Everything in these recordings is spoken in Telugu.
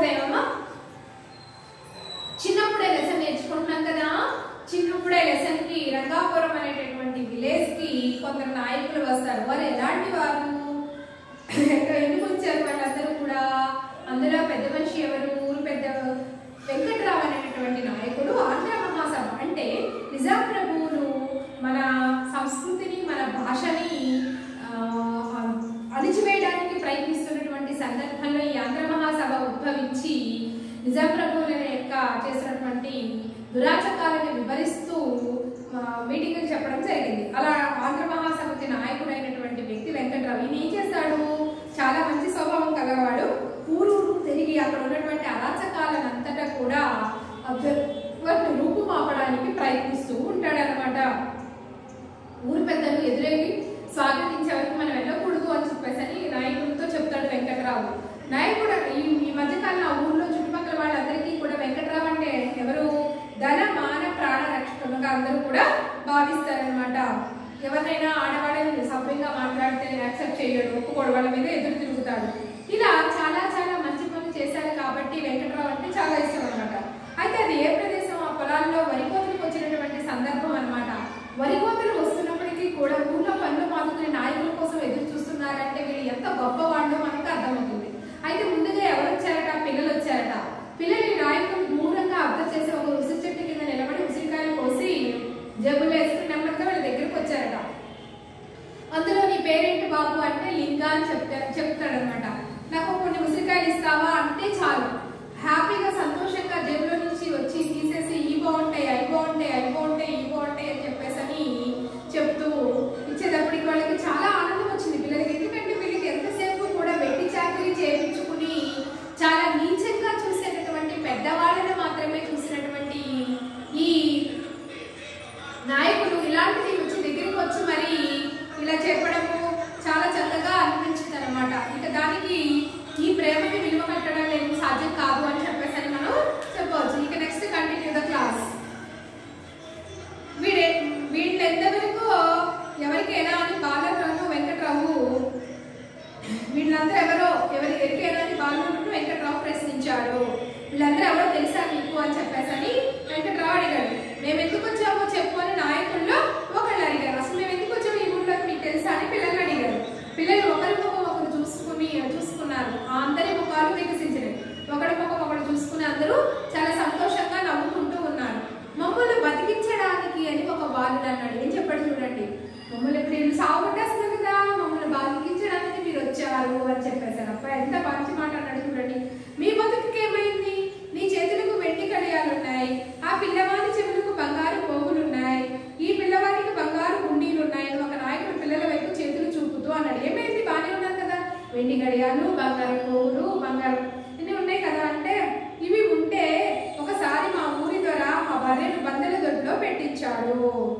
అర్థమయ్యామా చిన్నప్పుడే లెసన్ నేర్చుకుంటున్నాం కదా చిన్నప్పుడే లెసన్ కి రంగాపురం అనేటటువంటి విలేజ్ కి కొందరు నాయకులు వస్తారు వారు ఎలాంటి వారు ఎందుకు వచ్చారు వాళ్ళందరూ కూడా అందులో పెద్ద మనిషి ఎవరు ఊరు పెద్ద వెంకట్రావు అనేటటువంటి నాయకుడు ఆంధ్ర మహాసభ అంటే నిజాం ప్రభువులు మన సంస్కృతిని మన భాషని ఆ, అణిచివేయడానికి ప్రయత్నిస్తున్నటువంటి సందర్భంలో ఈ ఆంధ్ర మహాసభ ఉద్భవించి నిజాం ప్రభువుల యొక్క చేసినటువంటి దురాచకాలను వివరిస్తూ ఆ, మీటింగులు చెప్పడం జరిగింది అలా ఆంధ్ర మహాసభకి నాయకుడైనటువంటి వ్యక్తి వెంకట్రావు ఈయన ఏం చేస్తాడు చాలా మంచి స్వభావం కలవాడు ఊరు ఊరు తిరిగి అక్కడ ఉన్నటువంటి అరాచకాలను అంతటా కూడా అబ్జర్వ్ వాటిని రూపుమాపడానికి ప్రయత్నిస్తూ ఉంటాడనమాట ఊరు పెద్దలు ఎదురేగి స్వాగతించే వరకు మనం వెళ్ళకూడదు అని చెప్పేసి అని నాయకుడితో చెప్తాడు వెంకట్రావు నాయకుడు ఈ ఈ మధ్యకాలం ఆ ఊర్లో చుట్టుపక్కల వాళ్ళందరికీ కూడా వెంకట్రావు అంటే ఎవరు ధన మాన ప్రాణ రక్షకులుగా అందరూ కూడా భావిస్తారనమాట ఎవరినైనా ఆడవాళ్ళని సభ్యంగా మాట్లాడితే యాక్సెప్ట్ చేయడు ఒప్పుకోడు వాళ్ళ మీద ఎదురు తిరుగుతాడు ఇలా చాలా చాలా మంచి పనులు చేశారు కాబట్టి వెంకట్రావు అంటే చాలా ఇష్టం అనమాట అయితే అది ఏ ప్రదేశం ఆ పొలాల్లో వరి కోతలకు వచ్చినటువంటి సందర్భం అన్నమాట వరి కోతలు వస్తున్నప్పటికీ కూడా ఊళ్ళో పనులు మాదుకునే నాయకుల కోసం ఎదురు చూస్తున్నారంటే వీళ్ళు ఎంత గొప్పవాళ్ళో మనకు అర్థమవుతుంది అయితే ముందుగా ఎవరు వచ్చారట పిల్లలు వచ్చారట పిల్లలు నాయకులు దూరంగా అర్థం చేసి ఒక ఉసిరి చెట్టు కింద నిలబడి ఉసిరికాయలు కోసి జబ్బులు వేసుకుని నెమ్మదిగా వీళ్ళ దగ్గరికి వచ్చారట అందులో నీ పేరేంటి బాబు అంటే లింగా అని చెప్తా చెప్తాడనమాట నాకు కొన్ని ఉసిరికాయలు ఇస్తావా అంటే చాలు హ్యాపీగా సంతోషంగా జేబులో నుంచి వచ్చి తీసేసి ఈ బాగుంటాయి అవి బాగుంటాయి అవి బాగుంటాయి ఈ బాగుంటాయి అని చెప్పేసి అని చెప్తూ ఇచ్చేటప్పటికి వాళ్ళకి చాలా ఆనందం వచ్చింది పిల్లలకి ఎందుకంటే వీళ్ళకి ఎంతసేపు కూడా వెట్టి చాకరీ చేయించుకుని చాలా నీచంగా చూసేటటువంటి పెద్దవాళ్ళని మాత్రమే చూసినటువంటి ఈ నాయకులు ఇలాంటిది వచ్చి దగ్గరికి వచ్చి మరి ఇలా చెప్పడము చాలా చక్కగా అనిపించింది అనమాట ఇక దానికి ఈ ప్రేమని విలువ కట్టడం లేదు సాధ్యం కాదు అని చెప్పేసి అని మనం చెప్పవచ్చు ఇక నెక్స్ట్ కంటిన్యూ ద క్లాస్ వీడే వీళ్ళు ఎంతవరకు ఎవరికైనా అని బాలరావు వెంకట్రావు వీళ్ళందరూ ఎవరో ఎవరి ఎరికైనా అని బాలరావు వెంకట్రావు ప్రశ్నించాడు వీళ్ళందరూ ఎవరో తెలుసా మీకు అని చెప్పేసి అని వెంకట్రావు అడిగాడు మేము ఎందుకు వచ్చామో చెప్పు అని నాయకుల్లో ఒకళ్ళు అడిగారు అసలు మేము ఎందుకు వచ్చాము ఈ ఊళ్ళో మీకు తెలుసా అని పిల్లలు అడిగారు పిల్లలు ఒకరి ముఖం ఒకరు చూసుకుని చూసుకున్నారు ఆ అందరి ముఖాలు వికసించినాయి ఒకరి ముఖం ఒకరు చూసుకుని అందరూ చాలా సంతోషంగా నవ్వుకుంటూ ఉన్నారు మమ్మల్ని బతికించడానికి అని ఒక బాలుడు అన్నాడు ఏం చెప్పాడు చూడండి మమ్మల్ని ఇప్పుడు వీళ్ళు సాగు కొట్టేస్తున్నారు కదా మమ్మల్ని బతికించడానికి మీరు వచ్చారు అని చెప్పేశారు అప్ప ఎంత మంచి మాట అన్నాడు చూడండి మీ బతుకుకి ఏమైంది నీ చేతులకు వెండి కడియాలు ఉన్నాయి ఆ పిల్లవాడి చెవులకు బంగారు పోగులు ఉన్నాయి ఈ పిల్లవాడికి బంగారు గుండీలు ఉన్నాయి అని ఒక నాయకుడు పిల్లల వైపు చేతులు చూపుతూ అన్నాడు ఏమైంది బాగానే ఉన్నారు కదా వెండి గడియాలు బంగారు పోగులు బంగారు ఇన్ని ఉన్నాయి కదా అంటే ఇవి ఉంటే ఒకసారి మా ఊరి ద్వారా మా బర్రెను బందెల దొడ్లో పెట్టించాడు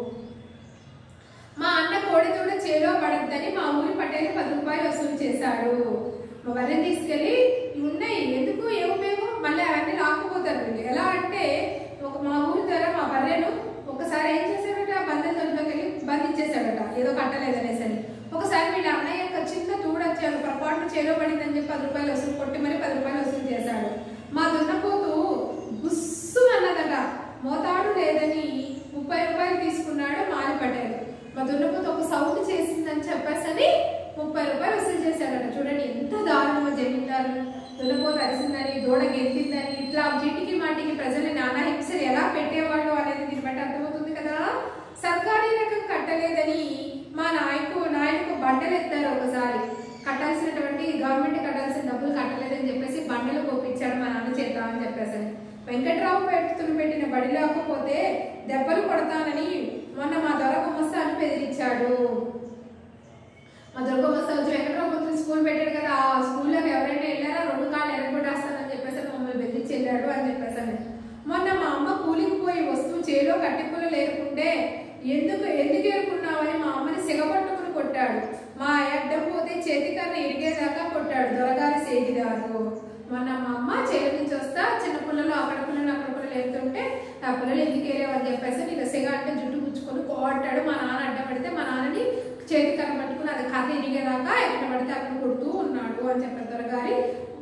మా అన్న కోడిదూడ చేలో పడద్దని మా ఊరి పటేలు పది రూపాయలు వసూలు చేశాడు మా బర్రెని తీసుకెళ్ళి ఇవి ఉన్నాయి ఎందుకు ఏ ఉపయోగం మళ్ళీ అవన్నీ రాకపోతారు వీళ్ళు ఎలా అంటే ఒక మా ఊరి ద్వారా మా బర్రెను ఒకసారి ఏం చేశాడట బందెల దొడ్లోకి వెళ్ళి బంధించేశాడట ఏదో కట్టలేదనేసి అని ఒకసారి వీళ్ళ అన్నయ్య యొక్క చిన్న తూడొచ్చాడు పొరపాటున చేలో పడిందని చెప్పి పది రూపాయలు వసూలు కొట్టి మరి పది రూపాయలు వసూలు చేశాడు మా దున్నపోతు గుస్సు అన్నదట మోతాడు లేదని ముప్పై రూపాయలు తీసుకున్నాడు మాలి పటేలు మా దున్నపోతు ఒక సౌండ్ చేసిందని చెప్పేసని ముప్పై రూపాయలు వసూలు చేశాడట చూడండి ఎంత దారుణమో జమీందారు దున్నపోతు అరిసిందని దూడ గెంతిందని ఇట్లా చీటికి మాటికి ప్రజల్ని నానా హింసలు ఎలా పెట్టేవాళ్ళు అనేది దీన్ని బట్టి అర్థమవుతుంది కదా సర్కారీ రకం కట్టలేదని మా నాయకు నాయకు బండలు ఎత్తారు ఒకసారి కట్టాల్సినటువంటి గవర్నమెంట్ కట్టాల్సిన డబ్బులు కట్టలేదని చెప్పేసి బండలు పంపించాడు మా నాన్న చేత అని చెప్పేసి అని. వెంకట్రావు పెట్టుతులు పెట్టిన బడి లేకపోతే దెబ్బలు కొడతానని మొన్న మా దొర గుమస్తాను బెదిరించాడు మా దొర గుమస్తా వచ్చి వెంకట్రావు పొద్దున స్కూల్ పెట్టాడు కదా ఆ స్కూల్లోకి ఎవరైనా వెళ్ళారా రెండు కాళ్ళు ఎరగొట్టేస్తానని చెప్పేసి మమ్మల్ని బెదిరించి వెళ్ళాడు అని చెప్పేసి అని. మొన్న మా అమ్మ కూలికి పోయి వస్తువు చేలో కట్టిపులు లేకుంటే ఎందుకు ఎందుకు ఏరుకున్నావని మా అమ్మని సిగపట్టుకుని కొట్టాడు మా అడ్డం పోతే చేతికన్న ఇరిగేదాకా కొట్టాడు దొరగారి సేదిగారు మొన్న మా అమ్మ చేలు నుంచి వస్తా చిన్న పిల్లలు అక్కడ పిల్లలు అక్కడ పిల్లలు వెళ్తుంటే ఆ పిల్లలు ఎందుకు వెళ్ళావని చెప్పేసి నేను సిగ అంటే జుట్టు పుచ్చుకొని కొట్టాడు మా నాన్న అడ్డం పడితే మా నాన్నని చేతి కర్ర పట్టుకుని అది కర్ర ఇరిగేదాకా ఎక్కడ పడితే అక్కడ కొడుతూ ఉన్నాడు అని చెప్పారు దొరగారి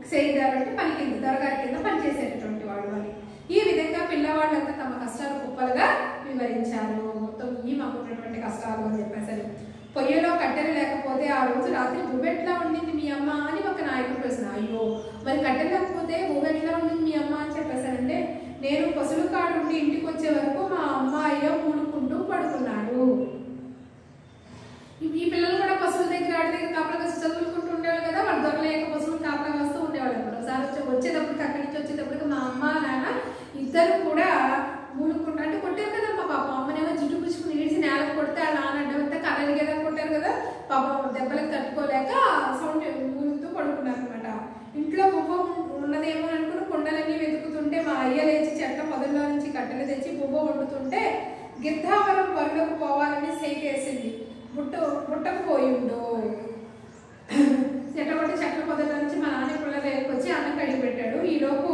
సేయిదారు అంటే పని కింద దొరగారి కింద పనిచేసేటటువంటి వాడు అని ఈ విధంగా పిల్లవాళ్ళంతా తమ కష్టాలు కుప్పలుగా వివరించారు మొత్తం ఈ మాకున్నటువంటి కష్టాలు అని చెప్పేసరి పొయ్యిలో కట్టెలు లేకపోతే ఆ రోజు రాత్రి బువ్వెట్లా ఉండింది మీ అమ్మ అని ఒక నాయకుడు ప్రశ్న అయ్యో మరి కట్టెలు లేకపోతే బువ్వెట్లా ఉండింది మీ అమ్మ అని చెప్పేసారంటే నేను పసులు కాడుండి ఇంటికి వచ్చే వరకు మా అమ్మ అయ్యో కూడుకుంటూ పడుకున్నాడు ఈ- ఈ పిల్లలు కూడా పశువుల దగ్గర ఆడి దగ్గర కాపలా కాసి చదువుకుంటూ ఉండేవాళ్ళు కదా వాళ్ళు దొరలేక పశువులు కాపలా కాస్తూ ఉండేవాళ్ళు అనమాట ఒకసారి వచ్చే వచ్చేటప్పటికి అక్కడి నుంచి వచ్చేటప్పటికి మా అమ్మ నాన్న ఇద్దరు కూడా మూలుకుంటా అంటే కొట్టారు కదా మా పాప అమ్మనేమో జుట్టు పుచ్చుకుని ఈడ్చి నేలకు కొడితే ఆ నాన్న అడ్డమంతా కర్రలిగే కదా కొట్టారు కదా పాపం దెబ్బలకు తట్టుకోలేక సౌండ్ మూలుగుతూ పడుకున్నారు అనమాట ఇంట్లో బొబ్బ ఉన్నదేమో అనుకుని కుండలన్నీ వెతుకుతుంటే మా అయ్య లేచి చెట్ల పొదల్లో నుంచి కట్టెలు తెచ్చి బొబ్బ వండుతుంటే గిద్దావరం పరులకు పోవాలని సైకేసింది బుట్ట బుట్టకు పోయిండు చెట్టబట్టి చెట్ల పొదల నుంచి మా నాన్న పిల్లలు వచ్చి అన్నం కడిగి పెట్టాడు ఈలోపు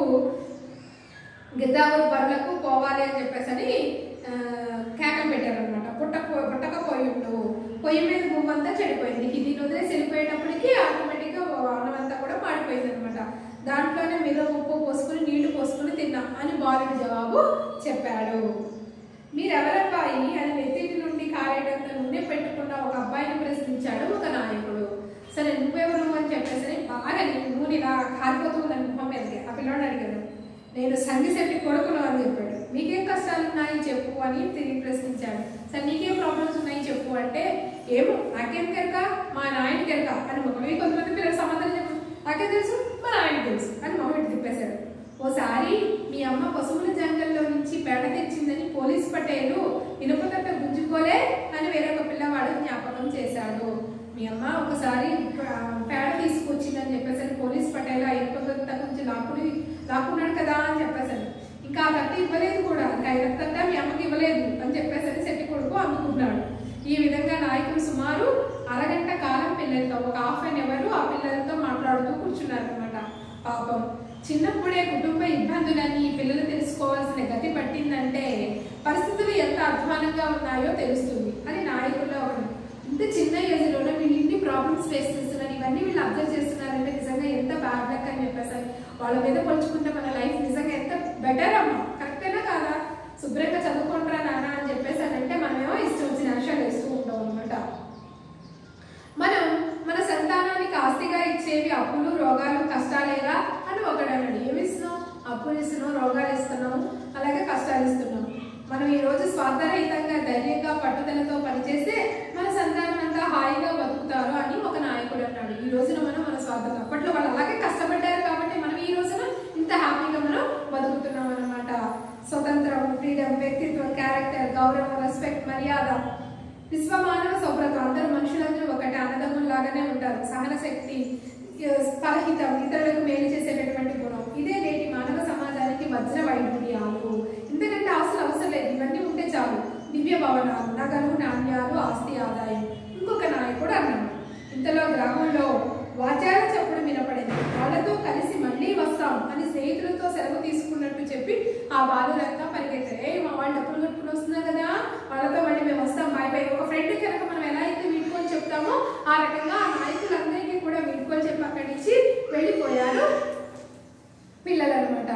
గిద్దావరం బరులకు పోవాలి అని చెప్పేసి అని ఆ, కేకలు పెట్టారనమాట పుట్ట పుట్టక పోయిండు పొయ్యి మీద పువ్వంతా చెడిపోయింది ఇది వదిలేసి వెళ్ళిపోయేటప్పటికి ఆటోమేటిక్గా అన్నం అంతా కూడా మాడిపోయింది అనమాట దాంట్లోనే మీద ఉప్పు పోసుకుని నీళ్లు పోసుకుని తిన్నాం అని బాలుడి జవాబు చెప్పాడు మీరెవరబ్బాయి అని నెత్తిటి నుండి కారేటంత నూనె పెట్టుకున్న ఒక అబ్బాయిని ప్రశ్నించాడు ఒక నాయకుడు సరే నువ్వెవరు అని చెప్పేసి బాగా నీ- నూనె ఇలా కారిపోతుంది అని ముఖం మీదకి ఆ పిల్లోడు అడిగాడు నేను సంగిశెట్టి కొడుకును అని చెప్పాడు మీకేం కష్టాలు ఉన్నాయి చెప్పు అని తిరిగి ప్రశ్నించాడు సరే నీకేం ప్రాబ్లమ్స్ ఉన్నాయి చెప్పు అంటే ఏమో నాకేం కెరక మా నాయన కెరక అని ముఖమే కొంతమంది పిల్లలు సమాధానం చెప్పు నాకే తెలుసు మా నాయన తెలుసు అని మొహం తిప్పేశాడు ఓసారి మీ అమ్మ పశువుల జంగల్లో నుంచి పేడ తెచ్చిందని పోలీస్ పటేలు ఇనుపకట్ట గుంజుకోలే అని వేరొక పిల్లవాడు జ్ఞాపకం చేశాడు మీ అమ్మ ఒకసారి ప- పేడ తీసుకొచ్చిందని చెప్పేసి పోలీస్ పటేల్ ఆ ఇనుపకట్ట గురించి లాక్కుని లాక్కున్నాడు కదా అని చెప్పేసాను ఇంకా ఆ కట్ట ఇవ్వలేదు కూడా ఇంకా ఈ కట్ట మీ అమ్మకి ఇవ్వలేదు అని చెప్పేసరి శెట్టి కొడుకు అందుకున్నాడు ఈ విధంగా నాయకులు సుమారు అరగంట కాలం పిల్లలతో ఒక హాఫ్ అన్ అవర్ ఆ పిల్లలతో మాట్లాడుతూ కూర్చున్నారు అనమాట పాపం చిన్నప్పుడే కుటుంబ ఇబ్బందులన్నీ ఈ పిల్లలు తెలుసుకోవాల్సిన గతి పట్టిందంటే పరిస్థితులు ఎంత అధ్వానంగా ఉన్నాయో తెలుస్తుంది అని నాయకుల్లో ఒకడు ఇంత చిన్న ఏజ్ లోనే వీళ్ళు ఇన్ని ప్రాబ్లమ్స్ ఫేస్ చేస్తున్నారు ఇవన్నీ వీళ్ళు అబ్జర్వ్ చేస్తున్నారంటే నిజంగా ఎంత బ్యాడ్ లక్ అని చెప్పేసి వాళ్ళ మీద పోల్చుకుంటే మన లైఫ్ నిజంగా ఎంత బెటర్ అమ్మా కరెక్టేనా కాదా శుభ్రంగా చదువుకుంటారా నాన్న అని చెప్పేసి అని అంటే మనమేమో ఇష్టం వచ్చిన విషయాలు వేస్తూ ఉంటాం అనమాట మనం మన సంతానానికి ఆస్తిగా ఇచ్చేవి అప్పులు రోగాలు కష్టాలేగా అని ఒకడు అన్నాడు ఏమి ఇస్తున్నాం అప్పులు ఇస్తున్నాం రోగాలు ఇస్తున్నాం అలాగే కష్టాలు ఇస్తున్నాం మనం ఈ రోజు స్వార్థరహితంగా ధైర్యంగా పట్టుదలతో పనిచేస్తే మన సంతానం అంతా హాయిగా బతుకుతారు అని ఒక నాయకుడు అన్నాడు ఈ రోజున మనం మన స్వార్థం అప్పట్లో వాళ్ళు అలాగే కష్టపడ్డారు కాబట్టి మనం ఈ రోజున ఇంత హ్యాపీగా మనం బతుకుతున్నాం అన్నమాట స్వతంత్రం ఫ్రీడమ్ వ్యక్తిత్వం క్యారెక్టర్ గౌరవం రెస్పెక్ట్ మర్యాద విశ్వ మానవ సౌభ్రతం అందరూ మనుషులందరూ ఒకటి అన్నదమ్ముల్లాగానే ఉంటారు సహన శక్తి పరహితం ఇతరులకు మేలు చేసేటటువంటి గుణం ఇదే నేటి మానవ సమాజానికి వజ్ర వైఢూర్యాలు ఎందుకంటే ఆస్తులు అవసరం లేదు ఇవన్నీ ఉంటే చాలు దివ్య భవనాలు నగలు నాణ్యాలు ఆస్తి ఆదాయం ఇంకొక నాయకుడు అన్నాడు ఇంతలో గ్రామంలో వాద్యాల చప్పుడు వినపడింది వాళ్ళతో కలిసి మళ్ళీ వస్తాం అని స్నేహితులతో సెలవు తీసుకున్నట్టు చెప్పి ఆ బాలులంతా పరిగెత్తారు ఏ మా వాళ్ళు డబ్బులు కట్టుకుని వస్తున్నారు కదా వాళ్ళతో మళ్ళీ మేము వస్తాం బాయ్ బాయ్ ఒక ఫ్రెండ్ కనుక మనం ఎలా అయితే వీడుకొని చెప్తామో ఆ రకంగా ఆ నాయకులందరికీ కూడా వీడుకొని చెప్పి అక్కడి నుంచి వెళ్ళిపోయారు పిల్లలు అనమాట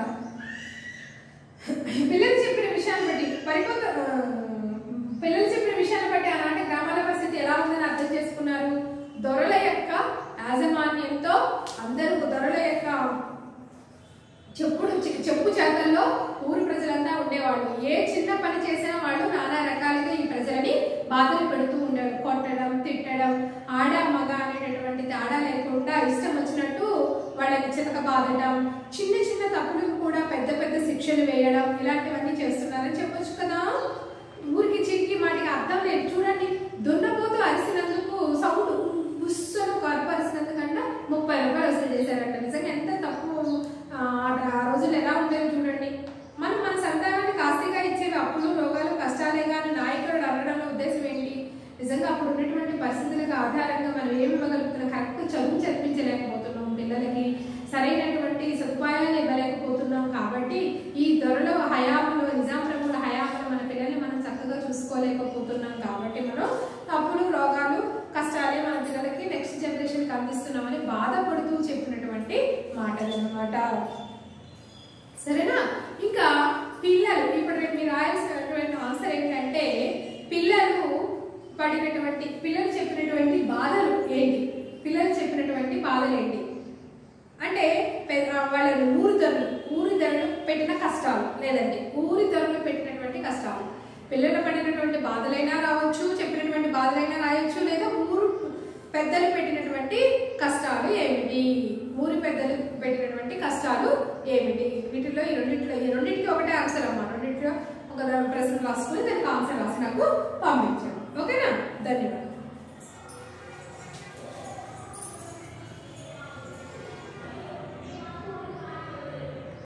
పిల్లలు చెప్పిన విషయాన్ని బట్టి పరిపక్వ ఆ, పిల్లలు చెప్పిన విషయాన్ని బట్టి ఆనాటి గ్రామాల పరిస్థితి ఎలా ఉందని అర్థం చేసుకున్నారు దొరల యొక్క యాజమాన్యంతో అందరూ దొరల యొక్క చెప్పుడు చె- చెప్పు చేతల్లో ఊరు ప్రజలంతా ఉండేవాళ్ళు ఏ చిన్న పని చేసినా వాళ్ళు నానా రకాలుగా ఈ ప్రజలని బాధలు పెడుతూ ఉండేవారు కొట్టడం తిట్టడం ఆడ మగ అనేటటువంటి తేడా లేకుండా ఇష్టం వచ్చినట్టు వాళ్ళని చితక బాధడం చిన్న చిన్న తప్పులకు కూడా పెద్ద పెద్ద శిక్షలు వేయడం ఇలాంటివన్నీ చేస్తున్నారని చెప్పొచ్చు కదా ఊరికి చిరికి వాటికి అర్థం లేదు చూడండి దున్నపోతూ అరిసినందుకు సౌండ్ బుస్సను కరుపు అరిసినందుకంటే ముప్పై రూపాయలు వసూలు చేశారంట నిజంగా ఎంత తప్పు ఆ, ఆ రోజులు ఎలా ఉండేది చూడండి మనం మన సంతానానికి ఆస్తిగా ఇచ్చేవి అప్పులు రోగాలు కష్టాలే కానీ నాయకుడు అనడంలో ఉద్దేశం ఏంటి నిజంగా అప్పుడు ఉన్నటువంటి పరిస్థితులకు ఆధారంగా మనం ఏమి ఇవ్వగలుగుతున్నాం కరెక్ట్ చదువు చదివించలేకపోతున్నాం పిల్లలకి సరైనటువంటి సదుపాయాలు ఇవ్వలేకపోతున్నాం కాబట్టి ఈ ధరలో హయాములో నిజాం ప్రభుల హయాములో మన పిల్లల్ని మనం చక్కగా చూసుకోలేకపోతున్నాం కాబట్టి మనం అప్పులు రోగాలు కష్టాలే మన పిల్లలకి నెక్స్ట్ జనరేషన్కి అందిస్తున్నామని బాధపడుతూ చెప్పినటువంటి మాటలు అన్నమాట సరేనా ఇంకా పిల్లలు ఇప్పుడు రేపు మీరు రాయాల్సినటువంటి ఆన్సర్ ఏంటంటే పిల్లలు పడినటువంటి పిల్లలు చెప్పినటువంటి బాధలు ఏంటి పిల్లలు చెప్పినటువంటి బాధలు ఏంటి అంటే పె- వాళ్ళ ఊరి ధరలు ఊరి ధరలు పెట్టిన కష్టాలు లేదంటే ఊరి ధరలు పెట్టినటువంటి కష్టాలు పిల్లలు పడినటువంటి బాధలైనా రావచ్చు చెప్పినటువంటి బాధలైనా రాయొచ్చు లేదా ఊరు పెద్దలు పెట్టినటువంటి కష్టాలు ఏమిటి ఊరి పెద్దలు పెట్టినటువంటి కష్టాలు ఏమిటి వీటిలో ఈ రెండింటిలో ఈ రెండింటికి ఒకటే ఆన్సర్ అమ్మా రెండింటిలో ఒక ప్రశ్న రాసుకుని దానికి ఆన్సర్ రాసి నాకు పంపించు